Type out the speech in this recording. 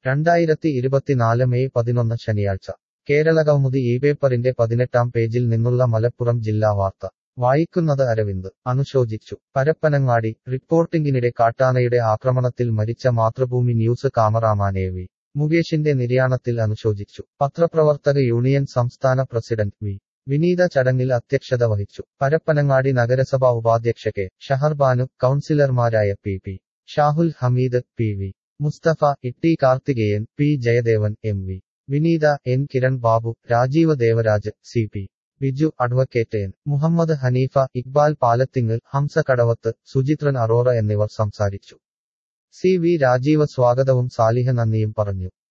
രണ്ടായിരത്തി ഇരുപത്തിനാല് മെയ് പതിനൊന്ന് ശനിയാഴ്ച കേരള കൗമുദി ഈ പേപ്പറിന്റെ പതിനെട്ടാം പേജിൽ നിന്നുള്ള മലപ്പുറം ജില്ലാ വാർത്ത വായിക്കുന്നത് അരവിന്ദ് അനുശോചിച്ചു പരപ്പനങ്ങാടി റിപ്പോർട്ടിംഗിനിടെ കാട്ടാനയുടെ ആക്രമണത്തിൽ മരിച്ച Mathrubhumi News cameraman A V മുകേഷിന്റെ നിര്യാണത്തിൽ അനുശോചിച്ചു പത്രപ്രവർത്തക യൂണിയൻ സംസ്ഥാന പ്രസിഡന്റ് വി വിനീത ചടങ്ങിൽ അധ്യക്ഷത വഹിച്ചു പരപ്പനങ്ങാടി നഗരസഭാ ഉപാധ്യക്ഷ കെ ഷഹർബാനു കൗൺസിലർമാരായ P P Shahul Hameed P V Musthafa Itty Karthikeyan P Jayadevan M V Vineetha N Kiran Babu Rajeev Devaraj C P Biju advocate N Muhammed Haneefa Iqbal Palathingal Hamsa Kadavath Suchithran Arora എന്നിവർ സംസാരിച്ചു സി വി രാജീവ് സ്വാഗതവും സാലിഹ നന്ദിയും പറഞ്ഞു